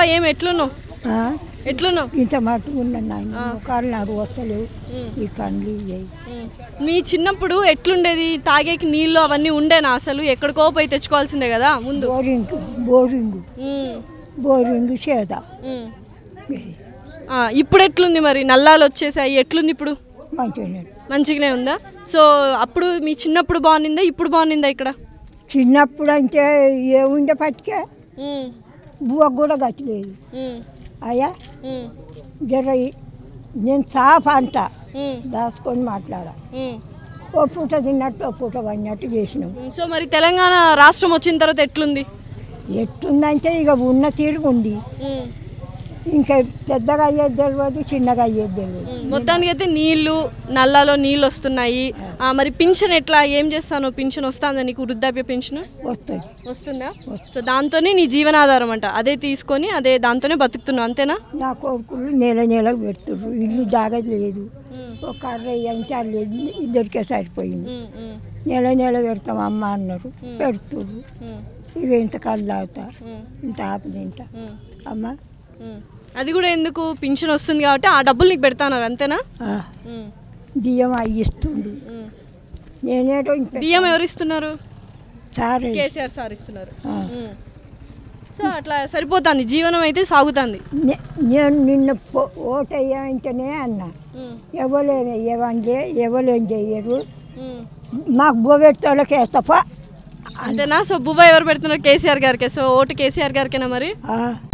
ఏం ఎట్లున్నావు ఆ? ఎట్లున్నావు ఇంత మట్టుకు ఉన్నాను నాయన ముఖాలు నాకు వస్తలేవు ఈ కళ్ళు ఇయ్యాయి ఉమ్. మీ చిన్నప్పుడు ఎట్లుండేది తాగేకి నీళ్ళు అవన్నీ ఉండేనా అసలు ఎక్కడికో పోయి తెచ్చుకోవాల్సిందే కదా ముందు బోరింగ్ బోరింగ్ ఉమ్, బోరింగ్ చేద ఉమ్. ఆ, ఇప్పుడు ఎట్లుంది మరి నల్లాలు వచ్చేసాయి ఎట్లుంది ఇప్పుడు మంచిగా మంచిగానే ఉందా సో అప్పుడు మీ చిన్నప్పుడు బాగుండిందా ఇప్పుడు బాగుండిందా ఇక్కడ చిన్నప్పుడు అంటే ఏముండే పట్టుకే ఉమ్, బువ్వ కూడా గతిలేదు ఉమ్, అయ్యా ఉమ్, జర ఈ- నేను సాఫ్ అంట ఉమ్, దాచుకొని మాట్లాడ ఉమ్. ఓ పూట తిన్నట్టు ఓ పూట పడినట్టు చేసినాం సో మరి తెలంగాణ రాష్ట్రం వచ్చిన తర్వాత ఎట్లుంది ఎట్టుందంటే ఇక ఉన్న తీరుగుంది ఉమ్, ఇంకా పెద్దగా అయ్యేది తెలియదు చిన్నగా అయ్యేది తెలియదు ఉమ్. మొత్తానికి అయితే నీళ్లు నల్లాలో నీళ్ళు వస్తున్నాయి ఆ, మరి పింఛన్ ఎట్లా ఏం చేస్తాను పింఛన్ వస్తుందా నీకు వృద్ధాప్య పింఛన్ వస్తుంది వస్తుందా సో దాంతోనే నీ జీవనాధారం అంట అదే తీసుకొని అదే దాంతోనే బతుకుతున్నావు అంతేనా నా కొడుకులు నెల నెలకు పెడుతుర్రు ఇల్లు జాగది లేదు ఒక కర్ర అంటే అది లేదు ఇద్దరికే సరిపోయింది ఉమ్, ఉమ్, నెల నెల పెడతాం అమ్మ అన్నారు పెడుతుర్రు ఉమ్, ఇక ఇంత కళ్ళు తాగుతా ఉమ్, ఇంత ఆకు తింటా ఉమ్, అమ్మ ఉమ్. అది కూడా ఎందుకు పింఛన్ వస్తుంది కాబట్టి ఆ డబ్బులు నీకు పెడతాన్నారు అంతేనా ఆ, ఉమ్, బియ్యం అవి ఇస్తుండు ఉమ్. నేనేటో ఇంత బియ్యం ఎవరు ఇస్తున్నారు సారే కేసీఆర్ సార్ ఇస్తున్నారు ఆ. ఉమ్. సో అట్లా సరిపోతుంది జీవనం అయితే సాగుతుంది నే- నేను నిన్న పో- ఓటు వేయమంటేనే అన్నా ఉమ్, ఎవలేని ఇవ్వండి ఎవలేం చెయ్యరు ఉమ్. మాకు బోబెట్టోళ్ళకి వేస్తాపా అంతేనా సో బువ్వ ఎవరు పెడుతున్నారు కేసీఆర్ గారికి సో ఓటు కేసీఆర్ గారికేనా మరి ఆ,